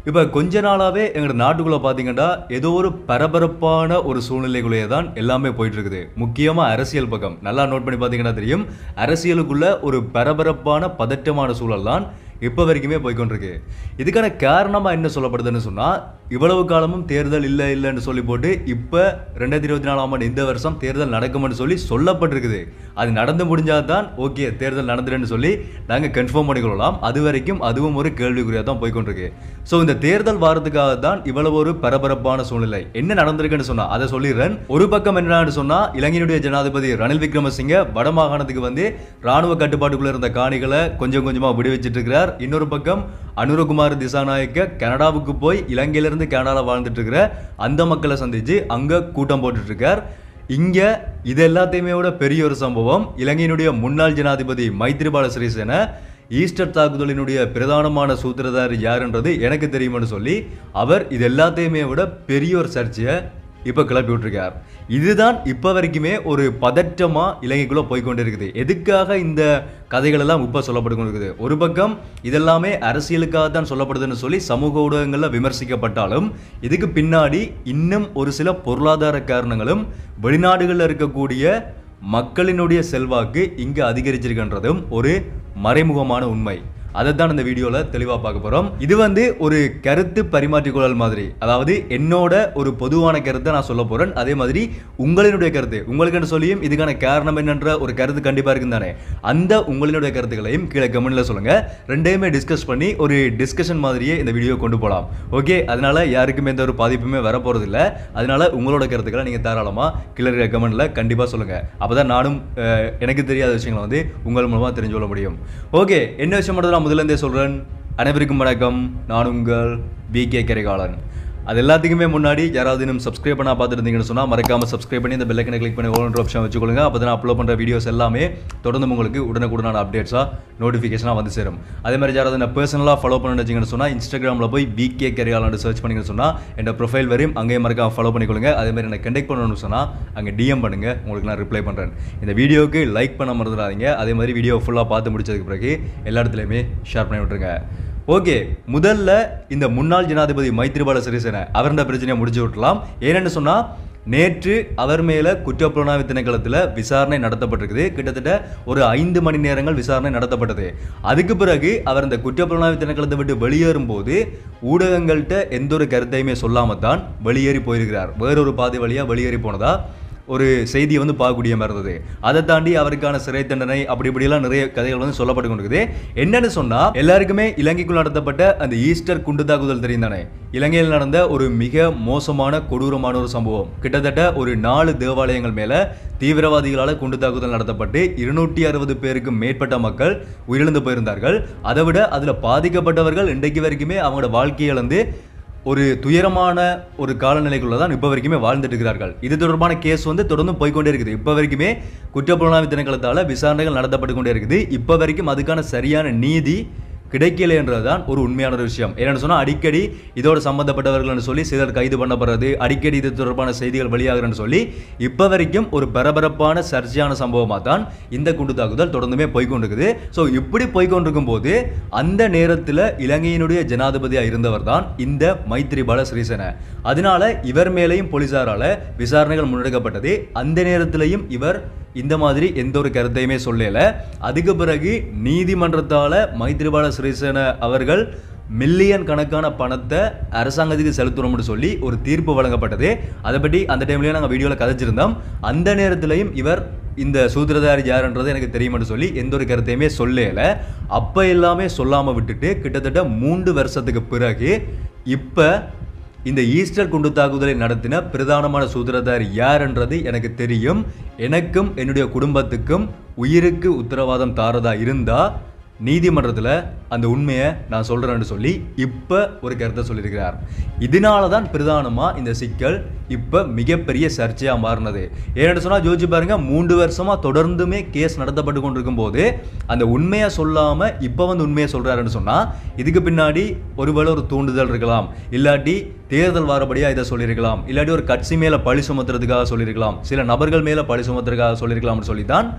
இப்போ கொஞ்ச நாளாவே எங்களோட நாட்டுக்குள்ள பார்த்தீங்கன்னா ஏதோ ஒரு பரபரப்பான ஒரு சூழ்நிலைக்குள்ளேயே தான் எல்லாமே போயிட்டு இருக்குது முக்கியமா அரசியல் பக்கம் நல்லா நோட் பண்ணி பார்த்தீங்கன்னா தெரியும் அரசியலுக்குள்ள ஒரு பரபரப்பான பதட்டமான சூழல் தான் இப்போ வரைக்குமே போய்க்கொண்டிருக்கு இதுக்கான காரணமா என்ன சொல்லப்படுதுன்னு சொன்னா இவ்வளவு காலமும் தேர்தல் இல்லை இல்லைன்னு சொல்லி போட்டு இப்போ ரெண்டாயிரத்தி இருபத்தி நாலாம் ஆண்டு இந்த வருஷம் தேர்தல் நடக்கும்னு சொல்லி சொல்லப்பட்டிருக்குது அது நடந்து முடிஞ்சாதான் ஓகே தேர்தல் நடந்துடுன்னு சொல்லி நாங்கள் கன்ஃபார்ம் பண்ணிக்கொள்ளலாம் அது வரைக்கும் அதுவும் ஒரு கேள்விக்குறியாக தான் போய்க்கொண்டிருக்கு ஸோ இந்த தேர்தல் வாரத்துக்காக தான் இவ்வளவு ஒரு பரபரப்பான சூழ்நிலை என்ன நடந்திருக்குன்னு சொன்னா அதை சொல்லிடுறேன் ஒரு பக்கம் என்னன்னு சொன்னா இலங்கையினுடைய ஜனாதிபதி ரணில் விக்ரமசிங்க வடமாகாணத்துக்கு வந்து ராணுவ கட்டுப்பாட்டுக்குள்ள இருந்த காணிகளை கொஞ்சம் கொஞ்சமா விடுவிச்சிட்டு இருக்கிறார் இன்னொரு பக்கம் அனுரகுமார் திசாநாயக்க கனடாவுக்கு போய் இலங்கையிலிருந்து கனடாவில் வாழ்ந்துட்டு இருக்கிற அந்த மக்களை சந்திச்சு அங்க கூட்டம் போட்டுட்டு இருக்கார் இங்க இது எல்லாத்தையுமே விட பெரிய ஒரு சம்பவம் இலங்கையினுடைய முன்னாள் ஜனாதிபதி மைத்ரிபால சிறிசேன ஈஸ்டர் தாக்குதலினுடைய பிரதானமான சூத்திரதாரி யாருன்றது எனக்கு தெரியும்னு சொல்லி அவர் இது எல்லாத்தையுமே விட பெரிய ஒரு சர்ச்சையை இப்போ கிளப்பி விட்டுருக்கார் இதுதான் இப்போ வரைக்குமே ஒரு பதற்றமா இலங்கைக்குள்ள போய்க்கொண்டு இருக்குது எதுக்காக இந்த கதைகள் எல்லாம் இப்போ சொல்லப்பட்டு கொண்டிருக்குது ஒரு பக்கம் இதெல்லாமே அரசியலுக்காக தான் சொல்லப்படுதுன்னு சொல்லி சமூக ஊடகங்கள்ல விமர்சிக்கப்பட்டாலும் இதுக்கு பின்னாடி இன்னும் ஒரு சில பொருளாதார காரணங்களும் வெளிநாடுகளில் இருக்கக்கூடிய மக்களினுடைய செல்வாக்கு இங்க அதிகரிச்சிருக்கின்றதும் ஒரு மறைமுகமான உண்மை அதைத்தான் இந்த வீடியோல தெளிவா பார்க்க போறோம் இது வந்து ஒரு கருத்து பரிமாற்றிக்கொள்ளல் மாதிரி அதாவது என்னோட ஒரு பொதுவான கருத்தை நான் சொல்ல போறேன் அதே மாதிரி உங்களினுடைய கருத்து உங்களுக்கு சொல்லியும் இதுக்கான காரணம் என்னன்ற ஒரு கருத்து கண்டிப்பா இருக்கும் தானே அந்த உங்களினுடைய கருத்துக்களையும் கீழே கமெண்ட்ல சொல்லுங்க ரெண்டையுமே டிஸ்கஸ் பண்ணி ஒரு டிஸ்கஷன் மாதிரியே இந்த வீடியோ கொண்டு போகலாம் ஓகே அதனால யாருக்குமே எந்த ஒரு பாதிப்புமே வர போறது இல்ல அதனால உங்களோட கருத்துக்களை நீங்க தாராளமா கீழே இருக்க கமெண்ட்ல கண்டிப்பா சொல்லுங்க அப்பதான் நானும் அஹ், எனக்கு தெரியாத விஷயங்களை வந்து உங்கள் மூலமா தெரிஞ்சு கொள்ள முடியும் ஓகே என்ன விஷயம் மட்டும் நான் முதல்ல இருந்தே சொல்றேன் அனைவருக்கும் வணக்கம் நான் உங்கள் பி கே கரிகாலன் அது எல்லாத்துக்குமே முன்னாடி யாராவது இன்னும் சப்ஸ்கிரைப் பண்ணா பார்த்துருந்தீங்கன்னு சொன்னால் மறக்காம சப்ஸ்கிரைப் பண்ணி இந்த பெல்லைக்கனை கிளிக் பண்ணி ஓன் ஆப்ஷன் வச்சுக்கொள்ளுங்க அப்போ தான் அப்லோட் பண்ணுற வீடியோஸ் எல்லாமே தொடர்ந்து உங்களுக்கு உடனுக்குடனான அப்டேட்ஸாக நோட்டிஃபிகேஷனாக வந்து சேரும் அதே மாதிரி யாராவது என்ன பர்சனலாக ஃபாலோ பண்ண வச்சிங்கன்னு சொன்னால் இன்ஸ்டாகிராமில் போய் பி கே கரிகாலன் சர்ச் பண்ணிங்கன்னு சொன்னால் என் ப்ரொஃபைல் வரையும் அங்கேயும் மறக்காம ஃபாலோ பண்ணிக்கொள்ளுங்க அதே மாதிரி என்ன கண்டெக்ட் பண்ணணும்னு சொன்னால் அங்கே டிஎம் பண்ணுங்க உங்களுக்கு நான் ரிப்ளை பண்ணுறேன் இந்த வீடியோவுக்கு லைக் பண்ண மறந்துடாதீங்க அதே மாதிரி வீடியோ ஃபுல்லாக பார்த்து முடிச்சதுக்கு பிறகு எல்லா இடத்துலையுமே ஷேர் பண்ணி விட்டுருங்க ஓகே முதல்ல இந்த முன்னாள் ஜனாதிபதி மைத்ரிபால சிறிசேன அவருடைய பிரச்சனையை முடிச்சு விட்டலாம் ஏன்னு சொன்னா நேற்று அவர் மேல குற்றப்புலனாய்வு திணைக்களத்தில் விசாரணை நடத்தப்பட்டிருக்குது கிட்டத்தட்ட ஒரு ஐந்து மணி நேரங்கள் விசாரணை நடத்தப்பட்டது அதுக்கு பிறகு அவர் இந்த குற்றப்புலனாய்வு திணைக்களத்தை விட்டு வெளியேறும் போது ஊடகங்கள்கிட்ட எந்த ஒரு கருத்தையுமே சொல்லாம தான் வெளியேறி போயிருக்கிறார் வேறொரு பாதை வழியா வெளியேறி போனதா ஒரு செய்தியை வந்து பார்க்கக்கூடிய மாதிரி இருந்தது அதை தாண்டி அவருக்கான சிறை தண்டனை அப்படி இப்படியெல்லாம் நிறைய கதைகள் வந்து சொல்லப்பட்டு கொண்டிருக்குது என்னன்னு சொன்னா எல்லாருக்குமே இலங்கைக்குள் நடத்தப்பட்ட அந்த ஈஸ்டர் குண்டு தாக்குதல் தெரியும் தானே இலங்கையில் நடந்த ஒரு மிக மோசமான கொடூரமான ஒரு சம்பவம் கிட்டத்தட்ட ஒரு நாலு தேவாலயங்கள் மேல தீவிரவாதிகளால் குண்டு தாக்குதல் நடத்தப்பட்டு இருநூற்றி அறுபது பேருக்கு மேற்பட்ட மக்கள் உயிரிழந்து போயிருந்தார்கள் அதை விட அதுல பாதிக்கப்பட்டவர்கள் இன்றைக்கு வரைக்குமே அவங்களோட வாழ்க்கையை இழந்து ஒரு துயரமான ஒரு காலநிலைக்குள்ள தான் இப்போ வரைக்குமே வாழ்ந்துட்டு இருக்கிறார்கள் இது தொடர்பான கேஸ் வந்து தொடர்ந்து போய்க்கொண்டே இருக்குது இப்போ வரைக்குமே குற்றப்புலனாய்வு திணைக்களத்தால் விசாரணைகள் நடத்தப்பட்டு கொண்டே இருக்குது இப்போ வரைக்கும் அதுக்கான சரியான நீதி கிடைக்கல என்றதுதான் ஒரு உண்மையான ஒரு விஷயம் என்னன்னு சொன்னா அடிக்கடி இதோட சம்பந்தப்பட்டவர்கள்னு சொல்லி சிலர் கைது பண்ணப்படுறது அடிக்கடி இது தொடர்பான செய்திகள் வெளியாகிறன்னு சொல்லி இப்போ வரைக்கும் ஒரு பரபரப்பான சர்ச்சையான சம்பவமாக தான் இந்த குண்டு தாக்குதல் தொடர்ந்துமே போய்க்கொண்டிருக்குது ஸோ இப்படி போய்க்கொண்டிருக்கும் போது அந்த நேரத்தில் இலங்கையினுடைய ஜனாதிபதியாக இருந்தவர் தான் இந்த மைத்ரிபால சிறிசேன அதனால இவர் மேலேயும் போலீசாரால விசாரணைகள் முன்னெடுக்கப்பட்டது அந்த நேரத்திலையும் இவர் இந்த மாதிரி எந்த ஒரு கருத்தையுமே சொல்லல அதுக்கு பிறகு நீதிமன்றத்தால மைத்ரிபால சிறிசேன அவர்கள் மில்லியன் கணக்கான பணத்தை அரசாங்கத்துக்கு செலுத்தணும்னு சொல்லி ஒரு தீர்ப்பு வழங்கப்பட்டது அதை பற்றி அந்த டைம்லயே நாங்கள் வீடியோவில் கதைச்சிருந்தோம் அந்த நேரத்திலையும் இவர் இந்த சூத்திரதாரி யாருன்றது எனக்கு தெரியும்னு சொல்லி எந்த ஒரு கருத்தையுமே சொல்லல அப்போ எல்லாமே சொல்லாமல் விட்டுட்டு கிட்டத்தட்ட மூன்று வருஷத்துக்கு பிறகு இப்போ இந்த ஈஸ்டர் குண்டு தாக்குதலை நடத்தின பிரதானமான சூத்திரதாரி யாருன்றது எனக்கு தெரியும் எனக்கும் என்னுடைய குடும்பத்துக்கும் உயிருக்கு உத்தரவாதம் தாரதா இருந்தா நீதிமன்றத்தில் அந்த உண்மையை நான் சொல்கிறேன்னு சொல்லி இப்போ ஒரு கருத்தை சொல்லியிருக்கிறார் இதனால தான் பிரதானமாக இந்த சிக்கல் இப்போ மிகப்பெரிய சர்ச்சையாக மாறினது ஏன்னு சொன்னால் ஜோதிச்சு பாருங்க மூன்று வருஷமாக தொடர்ந்துமே கேஸ் நடத்தப்பட்டு கொண்டிருக்கும் போது அந்த உண்மையை சொல்லாமல் இப்போ வந்து உண்மையை சொல்கிறாருன்னு சொன்னால் இதுக்கு பின்னாடி ஒருவேளை ஒரு தூண்டுதல் இருக்கலாம் இல்லாட்டி தேர்தல் வாரபடியாக இதை சொல்லியிருக்கலாம் இல்லாட்டி ஒரு கட்சி மேலே பழி சுமத்துறதுக்காக சொல்லியிருக்கலாம் சில நபர்கள் மேலே பழி சுமத்துறதுக்காக சொல்லியிருக்கலாம்னு சொல்லி தான்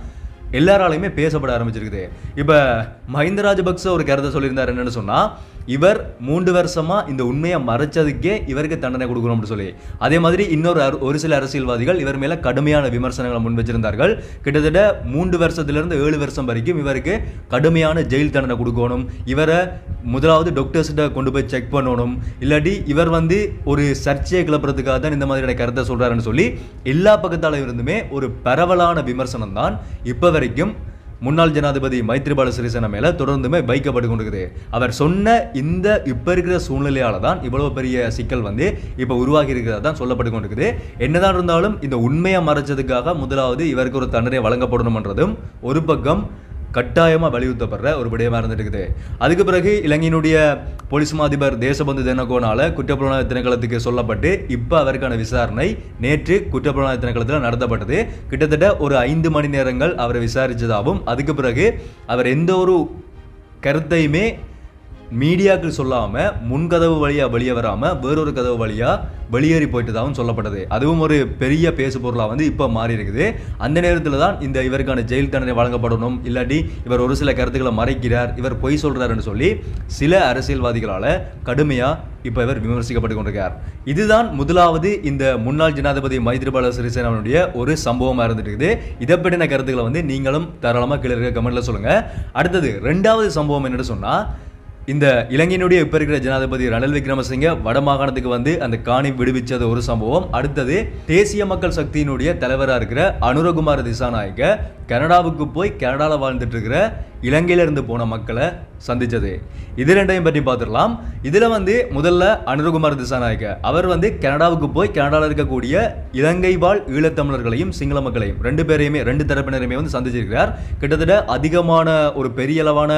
எல்லாராலையுமே பேசப்பட ஆரம்பிச்சிருக்குது இப்போ மஹிந்த ராஜபக்ச ஒரு கருத்தை சொல்லியிருந்தார் என்னன்னு சொன்னா இவர் மூன்று வருஷமா இந்த உண்மையை மறைச்சதுக்கே இவருக்கு தண்டனை கொடுக்கணும்னு சொல்லி அதே மாதிரி இன்னொரு அரு- ஒரு சில அரசியல்வாதிகள் இவர் மேல கடுமையான விமர்சனங்களை முன் வச்சிருந்தார்கள் கிட்டத்தட்ட மூன்று வருஷத்திலிருந்து ஏழு வருஷம் வரைக்கும் இவருக்கு கடுமையான ஜெயில் தண்டனை கொடுக்கணும் இவரை முதலாவது டாக்டர்ஸ்கிட்ட கொண்டு போய் செக் பண்ணணும் இல்லாட்டி இவர் வந்து ஒரு சர்ச்சையை கிளப்புறதுக்காக தான் இந்த மாதிரியான கருத்தை சொல்றாருன்னு சொல்லி எல்லா பக்கத்தால இருந்துமே ஒரு பரவலான விமர்சனம் தான் இப்போ வரைக்கும் முன்னாள் ஜனாதிபதி மைத்ரிபால சிறிசேன மேல தொடர்ந்துமே வைக்கப்பட்டு கொண்டிருக்குது அவர் சொன்ன இந்த இப்ப இருக்கிற சூழ்நிலையால தான் இவ்வளவு பெரிய சிக்கல் வந்து இப்ப உருவாகி இருக்கிறதா தான் சொல்லப்பட்டு கொண்டிருக்குது என்னதான் இருந்தாலும் இந்த உண்மையை மறைச்சதுக்காக முதலாவது இவருக்கு ஒரு தண்டனை வழங்கப்படணும்ன்றதும் ஒரு பக்கம் கட்டாயமா வலியுறுத்தப்படுற ஒரு விடயமா இருந்துட்டு இருக்குது அதுக்கு பிறகு இலங்கையினுடைய போலீஸ் மா அதிபர் தேசபந்து தென்னகோனால குற்றப்புலனாய்வு திணைக்களத்துக்கு சொல்லப்பட்டு இப்போ அவருக்கான விசாரணை நேற்று குற்றப்புலனாய்வு திணைக்களத்தில் நடத்தப்பட்டது கிட்டத்தட்ட ஒரு ஐந்து மணி நேரங்கள் அவரை விசாரிச்சதாகவும் அதுக்கு பிறகு அவர் எந்த ஒரு கருத்தையுமே மீடியாக்கள் சொல்லாம முன்கதவு வழியா வெளியே வராம வேறொரு கதவு வழியா வெளியேறி போயிட்டதாகவும் சொல்லப்பட்டது அதுவும் ஒரு பெரிய பேசு பொருளா வந்து இப்போ மாறி இருக்குது அந்த நேரத்தில் தான் இந்த இவருக்கான ஜெயில் தண்டனை வழங்கப்படணும் இல்லாட்டி இவர் ஒரு சில கருத்துக்களை மறைக்கிறார் இவர் பொய் சொல்றாருன்னு சொல்லி சில அரசியல்வாதிகளால கடுமையா இப்போ இவர் விமர்சிக்கப்பட்டு கொண்டிருக்கார் இதுதான் முதலாவது இந்த முன்னாள் ஜனாதிபதி மைத்ரிபால சிறிசேனாவுடைய ஒரு சம்பவமா இருந்துட்டு இருக்குது இதை பற்றின கருத்துக்களை வந்து நீங்களும் தாராளமாக கீழே இருக்க கமெண்ட்ல சொல்லுங்க அடுத்தது ரெண்டாவது சம்பவம் என்னன்னு சொன்னா இந்த இலங்கையினுடைய இப்ப இருக்கிற ஜனாதிபதி ரணில் விக்ரமசிங்க வடமாகாணத்துக்கு வந்து அந்த காணி விடுவிச்சது ஒரு சம்பவம் அடுத்தது தேசிய மக்கள் சக்தியினுடைய தலைவராக இருக்கிற அனுரகுமார் திசாநாயக்க கனடாவுக்கு போய் கனடால வாழ்ந்துட்டு இருக்கிற இலங்கையில இருந்து போன மக்களை சந்திச்சது இது ரெண்டையும் பற்றி பார்த்துடலாம் இதுல வந்து முதல்ல அனுரகுமார் திசாநாயக்க அவர் வந்து கனடாவுக்கு போய் கனடால இருக்கக்கூடிய இலங்கை வாழ் ஈழத்தமிழர்களையும் சிங்கள மக்களையும் ரெண்டு பேரையுமே ரெண்டு தரப்பினரையுமே வந்து சந்திச்சிருக்கிறார் கிட்டத்தட்ட அதிகமான ஒரு பெரிய அளவான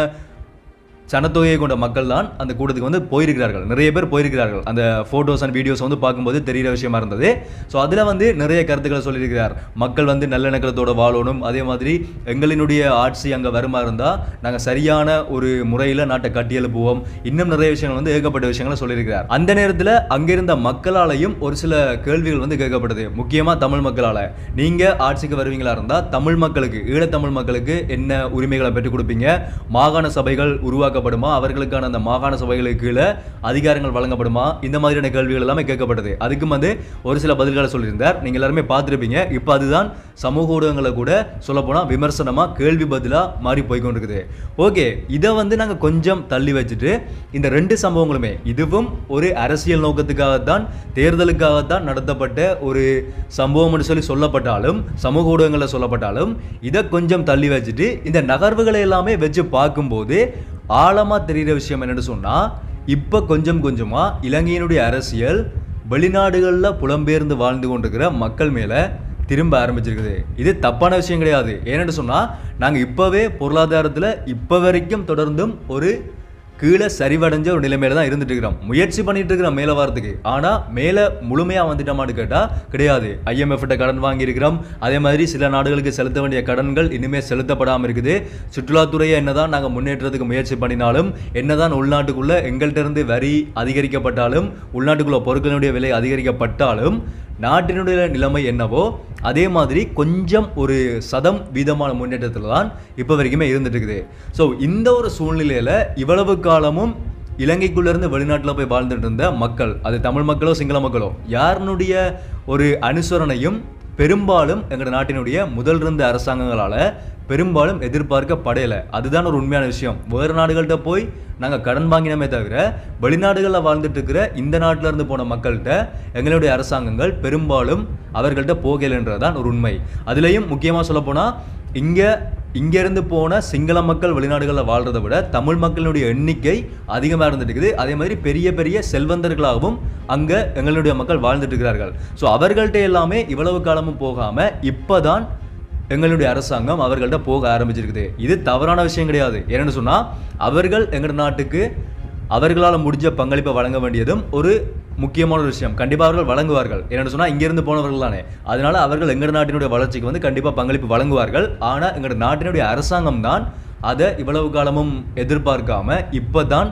சனத்தொகையை கொண்ட மக்கள் தான் அந்த கூட்டத்துக்கு வந்து போயிருக்கிறார்கள் நிறைய பேர் போயிருக்கிறார்கள் அந்த ஃபோட்டோஸ் அண்ட் வீடியோஸ் வந்து பார்க்கும்போது தெரிகிற விஷயமா இருந்தது ஸோ அதில் வந்து நிறைய கருத்துக்களை சொல்லியிருக்கிறார் மக்கள் வந்து நல்லிணக்கத்தோட வாழணும் அதே மாதிரி எங்களினுடைய ஆட்சி அங்கே வருமா இருந்தால் நாங்கள் சரியான ஒரு முறையில் நாட்டை கட்டியெழுப்புவோம் இன்னும் நிறைய விஷயங்கள் வந்து ஏகப்பட்ட விஷயங்களை சொல்லியிருக்கிறார் அந்த நேரத்தில் அங்கிருந்த மக்களாலையும் ஒரு சில கேள்விகள் வந்து கேட்கப்பட்டது முக்கியமாக தமிழ் மக்களால் நீங்கள் ஆட்சிக்கு வருவீங்களா இருந்தால் தமிழ் மக்களுக்கு ஈழத்தமிழ் மக்களுக்கு என்ன உரிமைகளை பெற்றுக் கொடுப்பீங்க மாகாண சபைகள் உருவாக்கப்படுமா அவர்களுக்கான அந்த மாகாண சபைகளுக்கு கீழே அதிகாரங்கள் வழங்கப்படுமா இந்த மாதிரியான கேள்விகள் எல்லாமே கேட்கப்பட்டது அதுக்கும் வந்து ஒரு சில பதில்களை சொல்லியிருந்தார் நீங்கள் எல்லாருமே பார்த்துருப்பீங்க இப்போ அதுதான் சமூக ஊடகங்களை கூட சொல்லப்போனால் விமர்சனமாக கேள்வி பதிலாக மாறி போய் கொண்டிருக்குது ஓகே இதை வந்து நாங்கள் கொஞ்சம் தள்ளி வச்சுட்டு இந்த ரெண்டு சம்பவங்களுமே இதுவும் ஒரு அரசியல் நோக்கத்துக்காகத்தான் தேர்தலுக்காகத்தான் நடத்தப்பட்ட ஒரு சம்பவம்னு சொல்லி சொல்லப்பட்டாலும் சமூக ஊடகங்களில் சொல்லப்பட்டாலும் இதை கொஞ்சம் தள்ளி வச்சுட்டு இந்த நகர்வுகளை எல்லாமே வச்சு பார்க்கும்போது ஆழமாக தெரிகிற விஷயம் என்னன்னு சொன்னால் இப்போ கொஞ்சம் கொஞ்சமாக இலங்கையினுடைய அரசியல் வெளிநாடுகளில் புலம்பெயர்ந்து வாழ்ந்து கொண்டிருக்கிற மக்கள் மேலே திரும்ப ஆரம்பிச்சிருக்குது இது தப்பான விஷயம் கிடையாது ஏன்னு சொன்னால் நாங்கள் இப்போவே பொருளாதாரத்தில் இப்போ வரைக்கும் தொடர்ந்தும் ஒரு கீழே சரிவடைஞ்ச ஒரு நிலைமையில தான் இருந்துட்டு இருக்கிறோம் முயற்சி பண்ணிட்டு இருக்கிறோம் மேலே வரதுக்கு ஆனால் மேலே முழுமையாக வந்துட்டோமான்னு கேட்டால் கிடையாது IMF கிட்ட கடன் வாங்கியிருக்கிறோம் அதே மாதிரி சில நாடுகளுக்கு செலுத்த வேண்டிய கடன்கள் இனிமேல் செலுத்தப்படாமல் இருக்குது சுற்றுலாத்துறையை என்னதான் நாங்கள் முன்னேற்றத்துக்கு முயற்சி பண்ணினாலும் என்னதான் உள்நாட்டுக்குள்ள எங்கள்கிட்ட இருந்து வரி அதிகரிக்கப்பட்டாலும் உள்நாட்டுக்குள்ள பொருட்களினுடைய விலை அதிகரிக்கப்பட்டாலும் நாட்டினுடைய நிலைமை என்னவோ அதே மாதிரி கொஞ்சம் ஒரு சதம் வீதமான முன்னேற்றத்தில் தான் இப்போ வரைக்குமே இருந்துட்டு இருக்குது ஸோ இந்த ஒரு சூழ்நிலையில் இவ்வளவு காலமும் இலங்கைக்குள்ள இருந்து வெளிநாட்டில் போய் வாழ்ந்துட்டு இருந்த மக்கள் அது தமிழ் மக்களோ சிங்கள மக்களோ யாருனுடைய ஒரு அனுசரணையும் பெரும்பாலும் எங்கள் நாட்டினுடைய முதல் இருந்த அரசாங்கங்களால் பெரும்பாலும் எதிர்பார்க்கப்படையல அதுதான் ஒரு உண்மையான விஷயம் வேறு நாடுகள்கிட்ட போய் நாங்கள் கடன் வாங்கினோமே தவிர வெளிநாடுகளில் வாழ்ந்துட்டு இருக்கிற இந்த நாட்டில இருந்து போன மக்கள்கிட்ட எங்களுடைய அரசாங்கங்கள் பெரும்பாலும் அவர்கள்ட்ட போகலைன்றது தான் ஒரு உண்மை அதுலேயும் முக்கியமாக சொல்லப்போனால் இங்கே இங்கேருந்து போன சிங்கள மக்கள் வெளிநாடுகளில் வாழ்றதை விட தமிழ் மக்களுடைய எண்ணிக்கை அதிகமாக இருந்துட்டு இருக்குது அதே மாதிரி பெரிய பெரிய செல்வந்தர்களாகவும் அங்கே எங்களுடைய மக்கள் வாழ்ந்துட்டு இருக்கிறார்கள் ஸோ அவர்கள்ட்ட எல்லாமே இவ்வளவு காலமும் போகாமல் இப்போ தான் எங்களுடைய அரசாங்கம் அவர்கள்ட்ட போக ஆரம்பிச்சிருக்குது இது தவறான விஷயம் கிடையாது ஏன்னு சொன்னால் அவர்கள் எங்கள் நாட்டுக்கு அவர்களால் முடிஞ்ச பங்களிப்பை வழங்க வேண்டியதும் ஒரு முக்கியமான ஒரு விஷயம் கண்டிப்பாக அவர்கள் வழங்குவார்கள் என்னென்னு சொன்னால் இங்கேருந்து போனவர்கள் தானே அதனால அவர்கள் எங்கள் நாட்டினுடைய வளர்ச்சிக்கு வந்து கண்டிப்பாக பங்களிப்பு வழங்குவார்கள் ஆனால் எங்கள் நாட்டினுடைய அரசாங்கம் தான் அதை இவ்வளவு காலமும் எதிர்பார்க்காம இப்போ தான்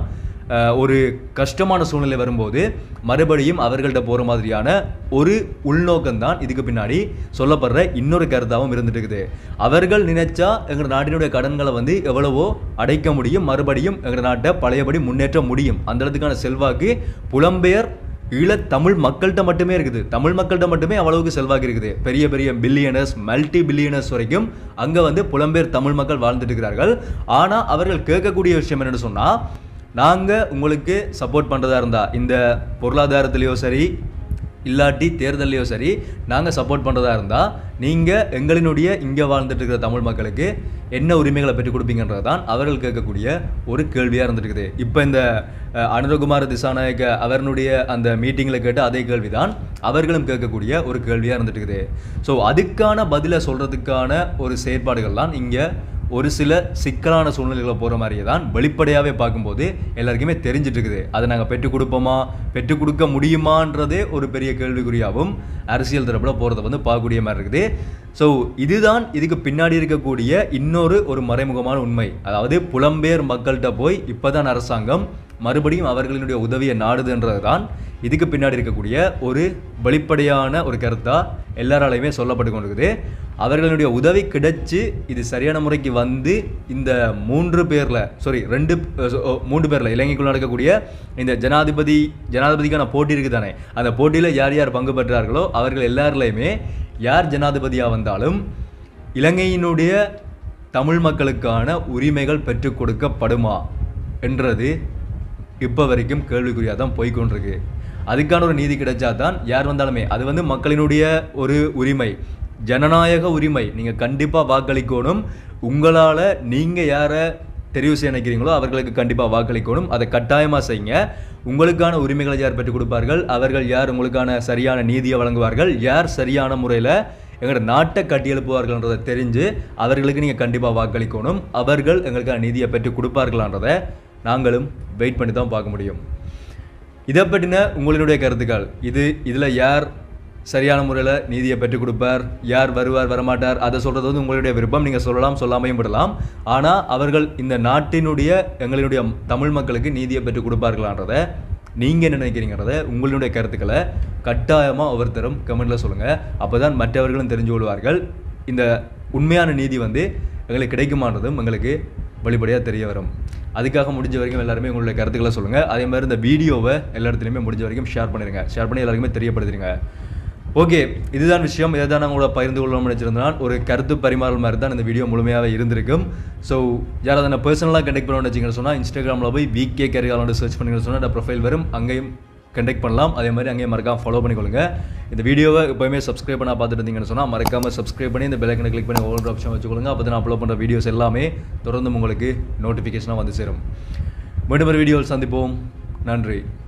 அஹ், ஒரு கஷ்டமான சூழ்நிலை வரும்போது மறுபடியும் அவர்கள்ட்ட போகிற மாதிரியான ஒரு உள்நோக்கம் தான் இதுக்கு பின்னாடி சொல்லப்படுற இன்னொரு கருத்தாகவும் இருந்துட்டு இருக்குது அவர்கள் நினைச்சா எங்கள் நாட்டினுடைய கடன்களை வந்து எவ்வளவோ அடைக்க முடியும் மறுபடியும் எங்கள் நாட்டை பழையபடி முன்னேற்ற முடியும் அந்த இடத்துக்கான செல்வாக்கு புலம்பெயர் ஈழத் தமிழ் மக்கள்கிட்ட மட்டுமே இருக்குது தமிழ் மக்கள்கிட்ட மட்டுமே அவ்வளவுக்கு செல்வாக்கு இருக்குது பெரிய பெரிய பில்லியனர்ஸ் மல்டி பில்லியனர்ஸ் வரைக்கும் அங்கே வந்து புலம்பெயர் தமிழ் மக்கள் வாழ்ந்துட்டு இருக்கிறார்கள் ஆனால் அவர்கள் கேட்கக்கூடிய விஷயம் என்னன்னு சொன்னால் நாங்கள் உங்களுக்கு சப்போர்ட் பண்ணுறதா இருந்தால் இந்த பொருளாதாரத்திலேயோ சரி இல்லாட்டி தேர்தல்லையோ சரி நாங்கள் சப்போர்ட் பண்ணுறதா இருந்தால் நீங்கள் எங்களினுடைய இங்கே வாழ்ந்துட்டு இருக்கிற தமிழ் மக்களுக்கு என்ன உரிமைகளை பெற்றுக் கொடுப்பீங்கன்றது தான் அவர்கள் கேட்கக்கூடிய ஒரு கேள்வியாக இருந்துருக்குது இப்போ இந்த அஹ், அனுரகுமார திசாநாயக்க அவர்களுடைய அந்த மீட்டிங்கில் கேட்ட அதே கேள்வி தான் அவர்களும் கேட்கக்கூடிய ஒரு கேள்வியாக இருந்துட்டு ஸோ அதுக்கான பதிலை சொல்கிறதுக்கான ஒரு செயற்பாடுகள் தான் இங்கே ஒரு சில சிக்கலான சூழ்நிலைகளை போகிற மாதிரியே தான் வெளிப்படையாகவே பார்க்கும்போது எல்லாருக்குமே தெரிஞ்சிட்டு இருக்குது அதை நாங்கள் பெற்றுக் கொடுப்போமா பெற்றுக் கொடுக்க முடியுமான்றதே ஒரு பெரிய கேள்விக்குறியாகவும் அரசியல் தரப்பில் போகிறத வந்து பார்க்கக்கூடிய மாதிரி இருக்குது ஸோ இதுதான் இதுக்கு பின்னாடி இருக்கக்கூடிய இன்னொரு ஒரு மறைமுகமான உண்மை அதாவது புலம்பெயர் மக்கள்கிட்ட போய் இப்போதான் அரசாங்கம் மறுபடியும் அவர்களினுடைய உதவியை நாடுதுன்றது தான் இதுக்கு பின்னாடி இருக்கக்கூடிய ஒரு வெளிப்படையான ஒரு கருத்தா எல்லாராலையுமே சொல்லப்பட்டு கொண்டிருக்குது அவர்களுடைய உதவி கிடைச்சு இது சரியான முறைக்கு வந்து இந்த மூன்று பேர்ல சாரி ரெண்டு அஹ், so, oh, மூன்று பேர்ல இலங்கைக்குள்ள நடக்கக்கூடிய இந்த ஜனாதிபதி ஜனாதிபதிக்கான போட்டி இருக்குது தானே அந்த போட்டியில் யார் யார் பங்கு பெற்றார்களோ அவர்கள் எல்லாருலையுமே யார் ஜனாதிபதியாக வந்தாலும் இலங்கையினுடைய தமிழ் மக்களுக்கான உரிமைகள் பெற்றுக் கொடுக்கப்படுமா என்றது இப்போ வரைக்கும் கேள்விக்குறியாக தான் போய்க்கொண்டிருக்கு அதுக்கான ஒரு நீதி கிடைச்சா தான் யார் வந்தாலுமே அது வந்து மக்களினுடைய ஒரு உரிமை ஜனநாயக உரிமை நீங்கள் கண்டிப்பாக வாக்களிக்கணும் உங்களால் நீங்கள் யாரை தெரிவு செய்ய நினைக்கிறீங்களோ அவர்களுக்கு கண்டிப்பாக வாக்களிக்கணும் அதை கட்டாயமாக செய்யுங்க உங்களுக்கான உரிமைகளை யார் பெற்றுக் கொடுப்பார்கள் அவர்கள் யார் உங்களுக்கான சரியான நீதியை வழங்குவார்கள் யார் சரியான முறையில் எங்களோட நாட்டை கட்டியெழுப்புவார்கள்ன்றதை தெரிஞ்சு அவர்களுக்கு நீங்கள் கண்டிப்பாக வாக்களிக்கணும் அவர்கள் எங்களுக்கான நீதியை பெற்றுக் கொடுப்பார்களான்றதை நாங்களும் வெயிட் பண்ணி தான் பார்க்க முடியும் இதை பற்றின உங்களினுடைய கருத்துக்கள் இது இதில் யார் சரியான முறையில் நீதியை பெற்றுக் கொடுப்பார் யார் வருவார் வரமாட்டார் அதை சொல்கிறது வந்து உங்களுடைய விருப்பம் நீங்கள் சொல்லலாம் சொல்லாமையும் விடலாம் ஆனால் அவர்கள் இந்த நாட்டினுடைய எங்களுடைய தமிழ் மக்களுக்கு நீதியை பெற்றுக் கொடுப்பார்களான்றதை நீங்கள் என்ன நினைக்கிறீங்கிறத உங்களுடைய கருத்துக்களை கட்டாயமாக ஒவ்வொருத்தரும் கமெண்ட்டில் சொல்லுங்கள் அப்போ தான் மற்றவர்களும் தெரிஞ்சு கொள்வார்கள் இந்த உண்மையான நீதி வந்து எங்களுக்கு கிடைக்குமான்றதும் எங்களுக்கு வெளிப்படையாக தெரிய வரும் அதுக்காக முடிஞ்ச வரைக்கும் எல்லாருமே உங்களுடைய கருத்துக்களை சொல்லுங்கள் அதே மாதிரி இந்த வீடியோவை எல்லா இடத்துலையுமே முடிஞ்ச வரைக்கும் ஷேர் பண்ணிடுங்க ஷேர் பண்ணி எல்லாருக்குமே தெரியப்படுத்துருங்க ஓகே இதுதான் விஷயம் இதை தான் நான் உங்களோட பகிர்ந்து கொள்ளணும்னு நினச்சிருந்தேன் ஒரு கருத்து பரிமாறல் மாதிரி தான் இந்த வீடியோ முழுமையாகவே இருந்திருக்கும் ஸோ யாராவது என்ன பர்சனலாக கண்டெக்ட் பண்ணணும்னு வச்சிங்கன்னு சொன்னால் இன்ஸ்டாகிராமில் போய் விகே கேரியாலோட சர்ச் பண்ணிங்கன்னு சொன்னால் ப்ரொஃபைல் வரும் அங்கேயும் கண்டெக்ட் பண்ணலாம் அதே மாதிரி அங்கேயும் மறக்காம ஃபாலோ பண்ணிக்கொள்ளுங்க இந்த வீடியோவை எப்போயுமே சப்ஸ்கிரைப் பண்ண பார்த்துட்டு இருந்தீங்கன்னு சொன்னால் மறக்காம சப்ஸ்கிரைப் பண்ணி இந்த பெல்லைக்கனை கிளிக் பண்ணி ஓவர் ஆப்ஷன் வச்சுக்கொள்ளுங்க அப்போ தான் அப்லோட் பண்ணுற வீடியோஸ் எல்லாமே தொடர்ந்து உங்களுக்கு நோட்டிஃபிகேஷனாக வந்து சேரும் மீண்டும் ஒரு வீடியோவில் சந்திப்போம் நன்றி